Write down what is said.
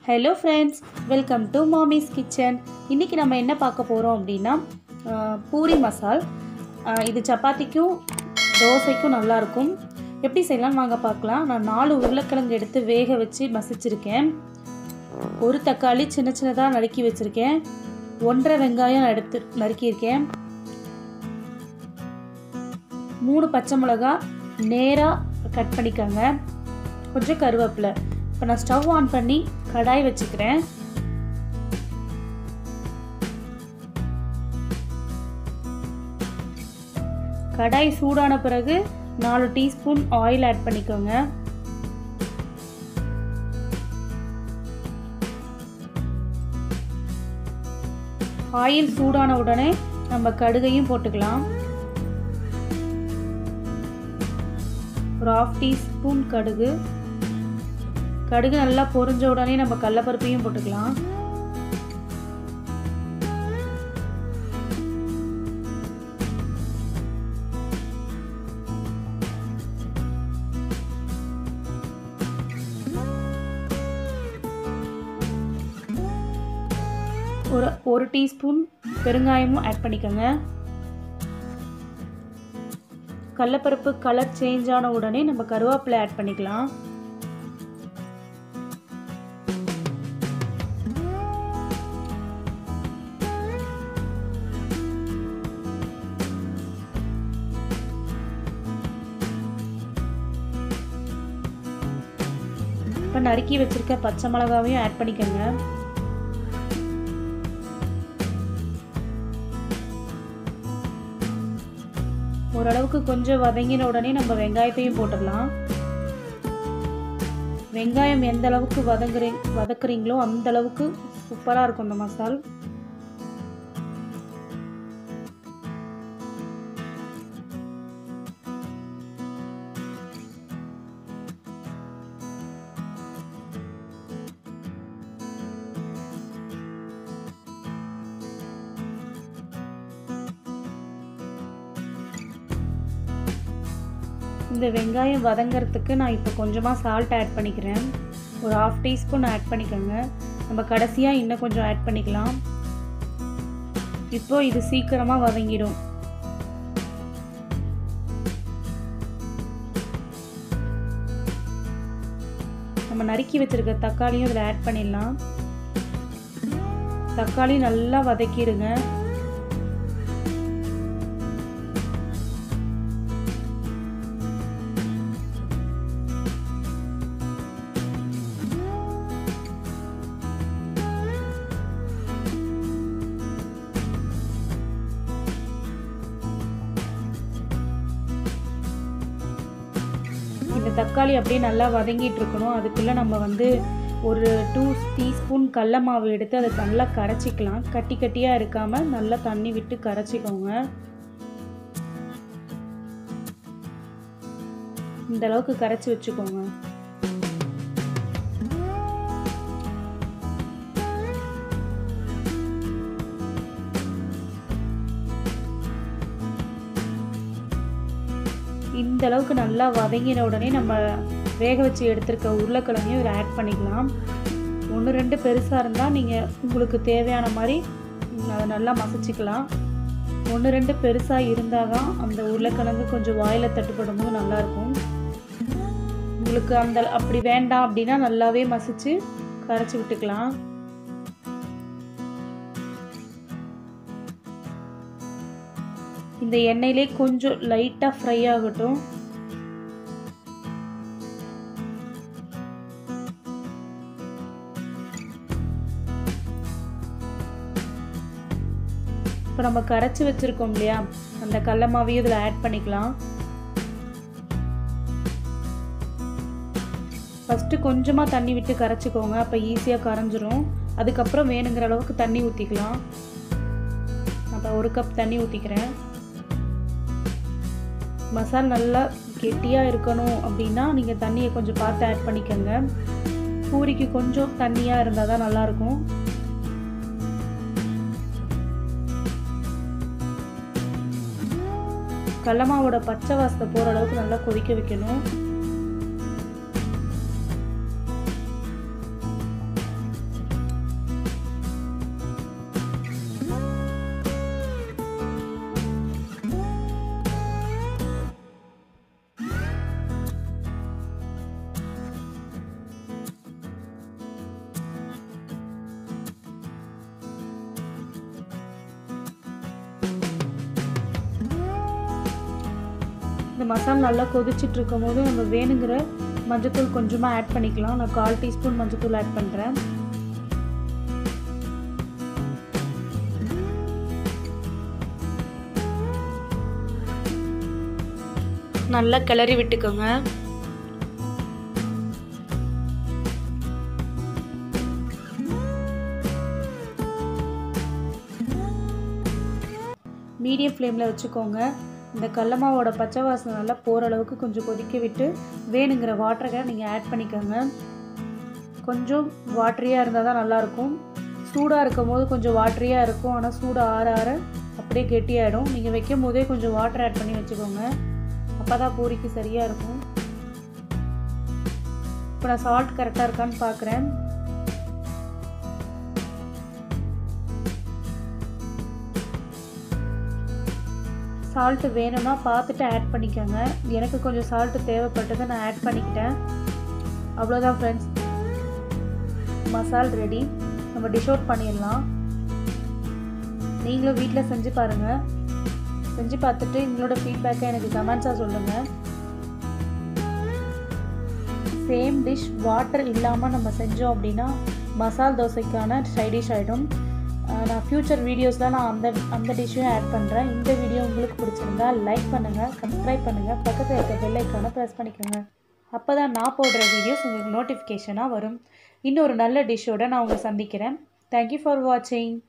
hello friends welcome to Mami's Kitchen இன்றைக்கி நம்ம என்ன பார்க்க போகிறோம் அப்படின்னா ஆஹ், பூரி மசால் ஆஹ், இது சப்பாத்திக்கும் தோசைக்கும் நல்லாயிருக்கும் எப்படி செய்யலாம்னு வாங்க பார்க்கலாம் நான் நாலு உருளைக்கிழங்கு எடுத்து வேக வச்சு மசிச்சிருக்கேன் ஒரு தக்காளி சின்ன சின்னதாக நறுக்கி வச்சுருக்கேன் ஒன்றரை வெங்காயம் எடுத்து நறுக்கியிருக்கேன் மூணு பச்சை மிளகா நேராக கட் பண்ணிக்கோங்க கொஞ்சம் கருவேப்பிலை இப்போ நான் ஸ்டவ் ஆன் பண்ணி கடாய் வச்சுக்கிறேன் கடாய் சூடான பிறகு நாலு டீஸ்பூன் ஆயில் ஆட் பண்ணிக்கோங்க ஆயில் சூடான உடனே நம்ம கடுகையும் போட்டுக்கலாம் ஒரு ஆஃப் டீஸ்பூன் கடுகு கடுகு நல்லா பொரிஞ்ச உடனே நம்ம கடலப்பருப்பையும் போட்டுக்கலாம் ஒரு ஒரு டீஸ்பூன் பெருங்காயமும் ஆட் பண்ணிக்கோங்க கடலப்பருப்பு கலர் சேஞ்ச் ஆன உடனே நம்ம கருவேப்பிலை ஆட் பண்ணிக்கலாம் இப்போ நறுக்கி வச்சிருக்க பச்சை மிளகாவையும் ஆட் பண்ணிக்கோங்க ஓரளவுக்கு கொஞ்சம் வதங்கின உடனே நம்ம வெங்காயத்தையும் போட்டுடலாம் வெங்காயம் எந்த அளவுக்கு வதங்குறீ வதக்குறீங்களோ அந்த அளவுக்கு சூப்பராக இருக்கும் இந்த மசால் இந்த வெங்காயம் வதங்கிறதுக்கு நான் இப்போ கொஞ்சமாக சால்ட் ஆட் பண்ணிக்கிறேன் ஒரு ஹாஃப் டீஸ்பூன் ஆட் பண்ணிக்கோங்க நம்ம கடைசியாக இன்னும் கொஞ்சம் ஆட் பண்ணிக்கலாம் இப்போ இது சீக்கிரமாக வதங்கிடும் நம்ம நறுக்கி வச்சிருக்க தக்காளியும் இதில் ஆட் பண்ணிடலாம் தக்காளி நல்லா வதக்கிடுங்க இந்த தக்காளி அப்படியே நல்லா வதங்கிட்டு இருக்கணும் அதுக்குள்ளே நம்ம வந்து ஒரு டூ டீஸ்பூன் கடல மாவு எடுத்து அதை நல்லா கரைச்சிக்கலாம் கட்டி கட்டியாக இருக்காமல் நல்லா தண்ணி விட்டு கரைச்சிக்கோங்க இந்த அளவுக்கு கரைச்சி வச்சுக்கோங்க இந்த அளவுக்கு நல்லா வதங்கின உடனே நம்ம வேக வச்சு எடுத்திருக்க உருளைக்கிழங்கையும் இதில் ஆட் பண்ணிக்கலாம் ஒன்று ரெண்டு பெருசாக இருந்தால் நீங்கள் உங்களுக்கு தேவையான மாதிரி ம், அதை நல்லா மசிச்சுக்கலாம் ஒன்று ரெண்டு பெருசாக இருந்தால் தான் அந்த உருளைக்கிழங்கு கொஞ்சம் வாயில் தட்டுப்படும் போது நல்லாயிருக்கும் உங்களுக்கு அந்த அப்படி வேண்டாம் அப்படின்னா நல்லாவே மசிச்சு கரைச்சி விட்டுக்கலாம் இந்த எண்ணெயிலே கொஞ்சம் லைட்டாக ஃப்ரை ஆகட்டும் இப்போ நம்ம கரைச்சி வச்சுருக்கோம் இல்லையா அந்த கடல மாவையும் இதில் ஆட் பண்ணிக்கலாம் ஃபஸ்ட்டு கொஞ்சமாக தண்ணி விட்டு கரைச்சிக்கோங்க அப்போ ஈஸியாக கரைஞ்சிரும் அதுக்கப்புறம் வேணுங்கிற அளவுக்கு தண்ணி ஊற்றிக்கலாம் அப்போ ஒரு கப் தண்ணி ஊற்றிக்கிறேன் மசால் நல்லா கெட்டியாக இருக்கணும் அப்படின்னா நீங்கள் தண்ணியை கொஞ்சம் பார்த்து ஆட் பண்ணிக்கோங்க பூரிக்கு கொஞ்சம் தண்ணியாக இருந்தால் தான் நல்லாயிருக்கும் கடலமாவோட பச்சை வாசத்தை போகிற அளவுக்கு நல்லா கொதிக்க வைக்கணும் மசாலா நல்லா கொதிச்சிட்டு இருக்கும் போது நம்ம வேணுங்கிற மஞ்சத்தூள் கொஞ்சமாக ஆட் பண்ணிக்கலாம் நான் கால் டீஸ்பூன் மஞ்சத்தூள் ஆட் பண்ணுறேன் நல்லா கிளறி விட்டுக்கோங்க மீடியம் ஃப்ளேமில் வச்சுக்கோங்க இந்த கடலமாவோட பச்சை வாசனை நல்லா போகிற அளவுக்கு கொஞ்சம் கொதிக்க விட்டு வேணுங்கிற வாட்டரை நீங்கள் ஆட் பண்ணிக்கோங்க கொஞ்சம் வாட்டரியாக இருந்தால் தான் நல்லாயிருக்கும் சூடாக இருக்கும் போது கொஞ்சம் வாட்டரியாக இருக்கும் ஆனால் சூடு ஆற ஆற அப்படியே கெட்டியாயிடும் நீங்கள் வைக்கும் போதே கொஞ்சம் வாட்டர் ஆட் பண்ணி வச்சுக்கோங்க அப்போ தான் பூரிக்கு சரியாக இருக்கும் இப்போ நான் சால்ட் கரெக்டாக இருக்கான்னு பார்க்குறேன் சால்ட்டு வேணும்னா பார்த்துட்டு ஆட் பண்ணிக்கோங்க எனக்கு கொஞ்சம் சால்ட்டு தேவைப்பட்டதை நான் ஆட் பண்ணிக்கிட்டேன் அவ்வளோதான் ஃப்ரெண்ட்ஸ் மசால் ரெடி நம்ம டிஷ் அவுட் பண்ணிடலாம் நீங்களும் வீட்டில் செஞ்சு பாருங்கள் செஞ்சு பார்த்துட்டு எங்களோட ஃபீட்பேக்கை எனக்கு கமெண்ட்ஸாக சொல்லுங்கள் சேம் டிஷ் வாட்டர் இல்லாமல் நம்ம செஞ்சோம் அப்படின்னா மசால் தோசைக்கான சைடிஷ் ஆகிடும் நான் ஃப்யூச்சர் வீடியோஸில் நான் அந்த அந்த டிஷ்ஷையும் ஆட் பண்ணுறேன் இந்த வீடியோ உங்களுக்கு பிடிச்சிருந்தா லைக் பண்ணுங்கள் சப்ஸ்கிரைப் பண்ணுங்கள் பக்கத்தில் இருக்க பெல் ஐக்கானை ப்ரெஸ் பண்ணிக்கோங்க அப்போ தான் நான் போடுற வீடியோஸ் உங்களுக்கு நோட்டிஃபிகேஷனாக வரும் இன்னொரு நல்ல டிஷ்ஷோடு நான் உங்களை சந்திக்கிறேன் தேங்க்யூ ஃபார் வாட்சிங்